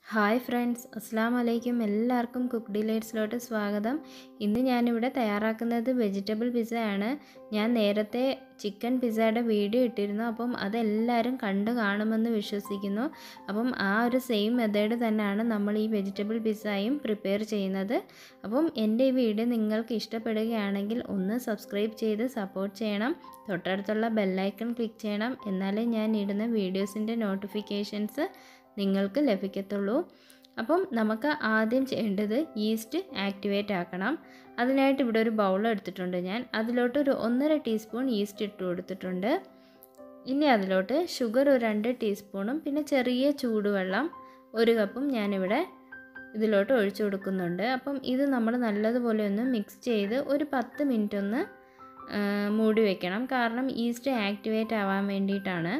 hi friends അസ്സാം വലൈക്കും എല്ലാവർക്കും കുക്ക് ഡിലൈറ്റ്സിലോട്ട് സ്വാഗതം ഇന്ന് ഞാനിവിടെ തയ്യാറാക്കുന്നത് വെജിറ്റബിൾ പിസ്സയാണ് ഞാൻ നേരത്തെ ചിക്കൻ പിസ്സയുടെ വീഡിയോ ഇട്ടിരുന്നു അപ്പം അതെല്ലാവരും കണ്ടു കാണുമെന്ന് വിശ്വസിക്കുന്നു അപ്പം ആ ഒരു സെയിം മെത്തേഡ് തന്നെയാണ് നമ്മൾ ഈ വെജിറ്റബിൾ പിസ്സയും പ്രിപ്പയർ ചെയ്യുന്നത് അപ്പം എൻ്റെ ഈ വീഡിയോ നിങ്ങൾക്ക് ഇഷ്ടപ്പെടുകയാണെങ്കിൽ ഒന്ന് സബ്സ്ക്രൈബ് ചെയ്ത് സപ്പോർട്ട് ചെയ്യണം തൊട്ടടുത്തുള്ള ബെല്ലൈക്കൺ ക്ലിക്ക് ചെയ്യണം എന്നാലേ ഞാൻ ഇടുന്ന വീഡിയോസിൻ്റെ നോട്ടിഫിക്കേഷൻസ് നിങ്ങൾക്ക് ലഭിക്കത്തുള്ളൂ അപ്പം നമുക്ക് ആദ്യം ചെയ്യേണ്ടത് ഈസ്റ്റ് ആക്ടിവേറ്റ് ആക്കണം അതിനായിട്ട് ഇവിടെ ഒരു ബൗൾ എടുത്തിട്ടുണ്ട് ഞാൻ അതിലോട്ട് ഒരു ഒന്നര ടീസ്പൂൺ ഈസ്റ്റ് ഇട്ട് കൊടുത്തിട്ടുണ്ട് ഇനി അതിലോട്ട് ഷുഗർ ഒരു രണ്ട് ടീസ്പൂണും പിന്നെ ചെറിയ ചൂടുവെള്ളം ഒരു കപ്പും ഞാനിവിടെ ഇതിലോട്ട് ഒഴിച്ചു കൊടുക്കുന്നുണ്ട് അപ്പം ഇത് നമ്മൾ നല്ലതുപോലെ ഒന്ന് മിക്സ് ചെയ്ത് ഒരു പത്ത് മിനിറ്റ് ഒന്ന് മൂടി വെക്കണം കാരണം ഈസ്റ്റ് ആക്ടിവേറ്റ് ആവാൻ വേണ്ടിയിട്ടാണ്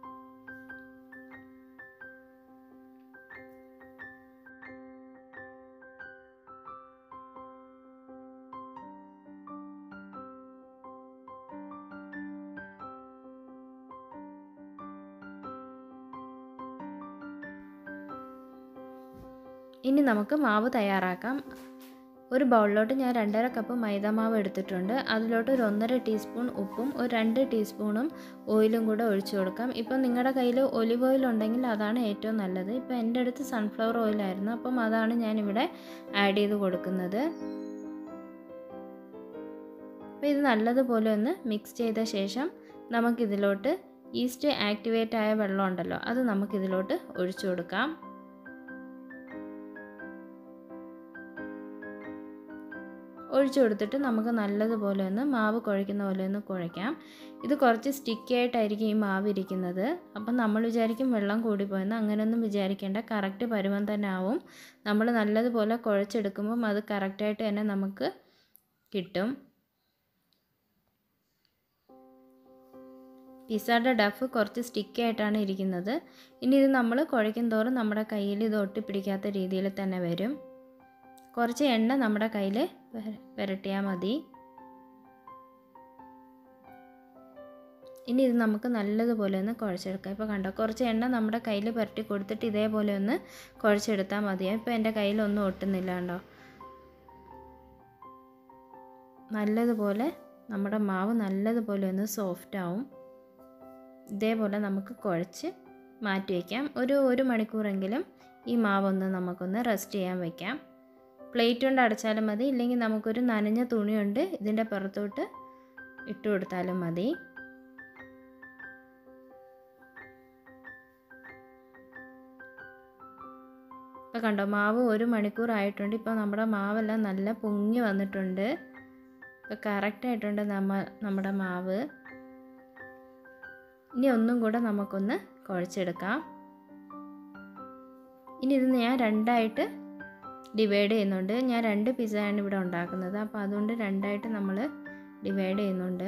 ഇനി നമുക്ക് മാവ് തയ്യാറാക്കാം ഒരു ബൗളിലോട്ട് ഞാൻ രണ്ടര കപ്പ് മൈദ മാവ് എടുത്തിട്ടുണ്ട് അതിലോട്ട് ഒരു ഒന്നര ടീസ്പൂൺ ഉപ്പും ഒരു രണ്ട് ടീസ്പൂണും ഓയിലും കൂടെ ഒഴിച്ചു കൊടുക്കാം ഇപ്പം നിങ്ങളുടെ കയ്യിൽ ഒലിവ് ഓയിൽ ഉണ്ടെങ്കിൽ അതാണ് ഏറ്റവും നല്ലത് ഇപ്പം എൻ്റെ അടുത്ത് സൺഫ്ലവർ ഓയിലായിരുന്നു അപ്പം അതാണ് ഞാനിവിടെ ആഡ് ചെയ്ത് കൊടുക്കുന്നത് അപ്പോൾ ഇത് നല്ലതുപോലെ ഒന്ന് മിക്സ് ചെയ്ത ശേഷം നമുക്കിതിലോട്ട് ഈസ്റ്റ് ആക്ടിവേറ്റ് ആയ വെള്ളം ഉണ്ടല്ലോ അത് നമുക്കിതിലോട്ട് ഒഴിച്ചു കൊടുക്കാം ഒഴിച്ചു കൊടുത്തിട്ട് നമുക്ക് നല്ലതുപോലെ ഒന്ന് മാവ് കുഴയ്ക്കുന്ന പോലെ ഒന്ന് കുഴയ്ക്കാം ഇത് കുറച്ച് സ്റ്റിക്കി ആയിട്ടായിരിക്കും ഈ മാവ് ഇരിക്കുന്നത് അപ്പം നമ്മൾ വിചാരിക്കും വെള്ളം കൂടിപ്പോയെന്ന് അങ്ങനെയൊന്നും വിചാരിക്കേണ്ട കറക്റ്റ് പരുവം തന്നെ ആവും നമ്മൾ നല്ലതുപോലെ കുഴച്ചെടുക്കുമ്പം അത് കറക്റ്റായിട്ട് തന്നെ നമുക്ക് കിട്ടും പിസ്സയുടെ ഡഫ് കുറച്ച് സ്റ്റിക്കി ആയിട്ടാണ് ഇരിക്കുന്നത് ഇനി ഇത് നമ്മൾ കുഴയ്ക്കും തോറും നമ്മുടെ കയ്യിൽ ഇത് ഒട്ടിപ്പിടിക്കാത്ത രീതിയിൽ തന്നെ വരും കുറച്ച് എണ്ണ നമ്മുടെ കയ്യിൽ പുരട്ടിയാൽ മതി ഇനി ഇത് നമുക്ക് നല്ലതുപോലെ ഒന്ന് കുഴച്ചെടുക്കാം ഇപ്പോൾ കണ്ടോ കുറച്ച് എണ്ണ നമ്മുടെ കയ്യിൽ പുരട്ടി കൊടുത്തിട്ട് ഇതേപോലെ ഒന്ന് കുഴച്ചെടുത്താൽ മതിയാവും ഇപ്പോൾ എൻ്റെ കയ്യിലൊന്നും ഒട്ടുന്നില്ല കണ്ടോ നല്ലതുപോലെ നമ്മുടെ മാവ് നല്ലതുപോലെ ഒന്ന് സോഫ്റ്റ് ആവും ഇതേപോലെ നമുക്ക് കുഴച്ച് മാറ്റി വയ്ക്കാം ഒരു ഒരു മണിക്കൂറെങ്കിലും ഈ മാവൊന്ന് നമുക്കൊന്ന് റെസ്റ്റ് ചെയ്യാൻ വയ്ക്കാം പ്ലേറ്റ് കൊണ്ട് അടച്ചാലും മതി ഇല്ലെങ്കിൽ നമുക്കൊരു നനഞ്ഞ തുണിയുണ്ട് ഇതിൻ്റെ പുറത്തോട്ട് ഇട്ട് കൊടുത്താലും മതി ഇപ്പോൾ കണ്ടോ മാവ് ഒരു മണിക്കൂർ ആയിട്ടുണ്ട് ഇപ്പോൾ നമ്മുടെ മാവെല്ലാം നല്ല പൊങ്ങി വന്നിട്ടുണ്ട് ഇപ്പോൾ കറക്റ്റ് ആയിട്ടുണ്ട് നമ്മ നമ്മുടെ മാവ് ഇനി ഒന്നും കൂടെ നമുക്കൊന്ന് കുഴച്ചെടുക്കാം ഇനി ഇത് ഞാൻ രണ്ടായിട്ട് ഡിവൈഡ് ചെയ്യുന്നുണ്ട് ഞാൻ രണ്ട് പിസ്സയാണ് ഇവിടെ ഉണ്ടാക്കുന്നത് അപ്പോൾ അതുകൊണ്ട് രണ്ടായിട്ട് നമ്മൾ ഡിവൈഡ് ചെയ്യുന്നുണ്ട്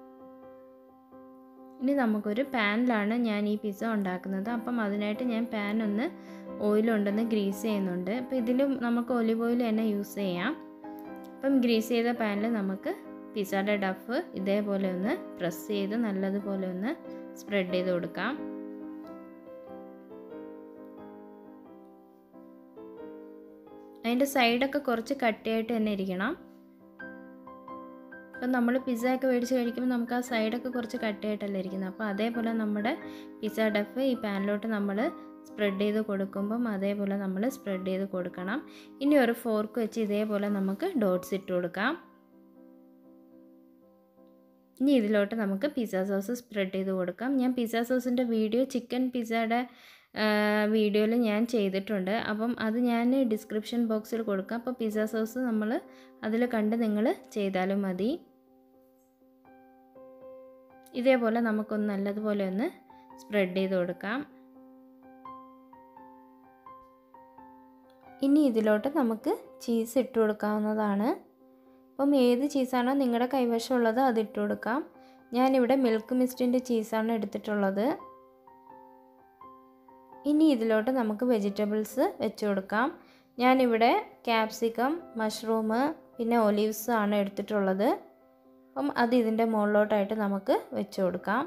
ഇനി നമുക്കൊരു പാനിലാണ് ഞാൻ ഈ പിസ്സ ഉണ്ടാക്കുന്നത് അപ്പം അതിനായിട്ട് ഞാൻ പാൻ ഒന്ന് ഓയിലുണ്ടെന്ന് ഗ്രീസ് ചെയ്യുന്നുണ്ട് അപ്പോൾ ഇതിലും നമുക്ക് ഒലിവ് ഓയിൽ തന്നെ യൂസ് ചെയ്യാം അപ്പം ഗ്രീസ് ചെയ്ത പാനിൽ നമുക്ക് പിസ്സയുടെ ഡഫ് ഇതേപോലെ ഒന്ന് പ്രസ് ചെയ്ത് നല്ലതുപോലെ ഒന്ന് സ്പ്രെഡ് ചെയ്ത് കൊടുക്കാം അതിൻ്റെ സൈഡൊക്കെ കുറച്ച് കട്ടിയായിട്ട് തന്നെ ഇരിക്കണം ഇപ്പം നമ്മൾ പിസ്സ ഒക്കെ മേടിച്ച് കഴിക്കുമ്പോൾ നമുക്ക് ആ സൈഡൊക്കെ കുറച്ച് കട്ടിയായിട്ടല്ലേ ഇരിക്കുന്നത് അപ്പോൾ അതേപോലെ നമ്മുടെ പിസ്സ ഡഫ് ഈ പാനിലോട്ട് നമ്മൾ സ്പ്രെഡ് ചെയ്ത് കൊടുക്കുമ്പം അതേപോലെ നമ്മൾ സ്പ്രെഡ് ചെയ്ത് കൊടുക്കണം ഇനി ഒരു ഫോർക്ക് വെച്ച് ഇതേപോലെ നമുക്ക് ഡോട്ട്സ് ഇട്ട് കൊടുക്കാം ഇനി ഇതിലോട്ട് നമുക്ക് പിസ്സ സോസ് സ്പ്രെഡ് ചെയ്ത് കൊടുക്കാം ഞാൻ പിസ്സ സോസിൻ്റെ വീഡിയോ ചിക്കൻ പിസ്സയുടെ വീഡിയോയിൽ ഞാൻ ചെയ്തിട്ടുണ്ട് അപ്പം അത് ഞാൻ ഡിസ്ക്രിപ്ഷൻ ബോക്സിൽ കൊടുക്കാം അപ്പോൾ പിസ്സ സോസ് നമ്മൾ അതിൽ കണ്ട് നിങ്ങൾ ചെയ്താലും മതി ഇതേപോലെ നമുക്കൊന്ന് നല്ലതുപോലെ ഒന്ന് സ്പ്രെഡ് ചെയ്ത് കൊടുക്കാം ഇനി ഇതിലോട്ട് നമുക്ക് ചീസ് ഇട്ട് കൊടുക്കാവുന്നതാണ് അപ്പം ഏത് ചീസാണോ നിങ്ങളുടെ കൈവശമുള്ളത് അത് ഇട്ട് കൊടുക്കാം ഞാനിവിടെ മിൽക്ക് മിസ്റ്റിൻ്റെ ചീസാണ് എടുത്തിട്ടുള്ളത് ഇനി ഇതിലോട്ട് നമുക്ക് വെജിറ്റബിൾസ് വെച്ച് കൊടുക്കാം ഞാനിവിടെ ക്യാപ്സിക്കം മഷ്റൂം പിന്നെ ഒലീവ്സ് ആണ് എടുത്തിട്ടുള്ളത് അപ്പം അത് ഇതിൻ്റെ മുകളിലോട്ടായിട്ട് നമുക്ക് വെച്ച് കൊടുക്കാം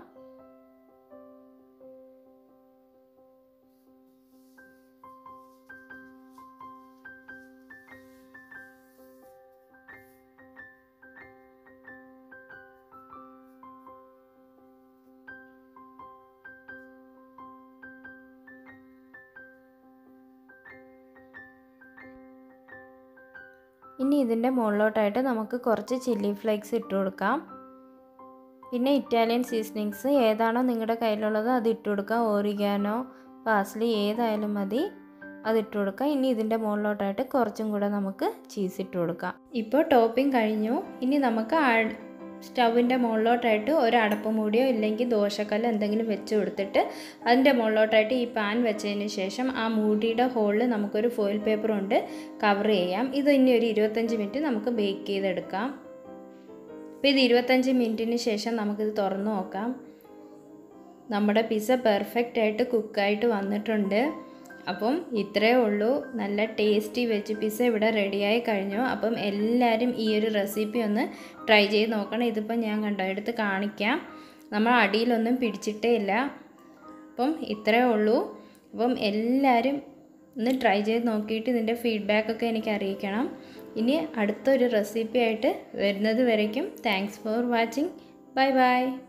ഇനി ഇതിൻ്റെ മുകളിലോട്ടായിട്ട് നമുക്ക് കുറച്ച് ചില്ലി ഫ്ലേക്സ് ഇട്ട് കൊടുക്കാം പിന്നെ ഇറ്റാലിയൻ സീസണിങ്സ് ഏതാണോ നിങ്ങളുടെ കയ്യിലുള്ളത് അത് ഇട്ട് കൊടുക്കാം ഓറിഗാനോ പാസ്ലി ഏതായാലും മതി അത് ഇട്ട് കൊടുക്കാം ഇനി ഇതിൻ്റെ മുകളിലോട്ടായിട്ട് കുറച്ചും കൂടെ നമുക്ക് ചീസ് ഇട്ട് കൊടുക്കാം ഇപ്പോൾ ടോപ്പിംഗ് കഴിഞ്ഞു ഇനി നമുക്ക് സ്റ്റൗവിൻ്റെ മുകളിലോട്ടായിട്ട് ഒരു അടപ്പ് മൂടിയോ ഇല്ലെങ്കിൽ ദോശക്കല്ല് എന്തെങ്കിലും വെച്ച് കൊടുത്തിട്ട് അതിൻ്റെ മുകളിലോട്ടായിട്ട് ഈ പാൻ വെച്ചതിന് ശേഷം ആ മൂടിയുടെ ഹോളിൽ നമുക്കൊരു ഫോയിൽ പേപ്പർ കൊണ്ട് കവർ ചെയ്യാം ഇത് ഇനി ഒരു ഇരുപത്തഞ്ച് മിനിറ്റ് നമുക്ക് ബേക്ക് ചെയ്തെടുക്കാം അപ്പോൾ ഇത് ഇരുപത്തഞ്ച് മിനിറ്റിന് ശേഷം നമുക്കിത് തുറന്ന് നോക്കാം നമ്മുടെ പിസ്സ പെർഫെക്റ്റ് ആയിട്ട് കുക്കായിട്ട് വന്നിട്ടുണ്ട് അപ്പം ഇത്രയേ ഉള്ളൂ നല്ല ടേസ്റ്റി വെജ് പിസ്സ ഇവിടെ റെഡിയായി കഴിഞ്ഞു അപ്പം എല്ലാവരും ഈ ഒരു റെസിപ്പി ഒന്ന് ട്രൈ ചെയ്ത് നോക്കണം ഇതിപ്പം ഞാൻ കണ്ടോ എടുത്ത് കാണിക്കാം നമ്മൾ അടിയിലൊന്നും പിടിച്ചിട്ടേ ഇല്ല അപ്പം ഇത്രയേ ഉള്ളൂ അപ്പം എല്ലാവരും ഒന്ന് ട്രൈ ചെയ്ത് നോക്കിയിട്ട് ഇതിൻ്റെ ഫീഡ്ബാക്കൊക്കെ എനിക്ക് അറിയിക്കണം ഇനി അടുത്തൊരു റെസിപ്പി ആയിട്ട് വരുന്നത് വരയ്ക്കും thanks for watching bye by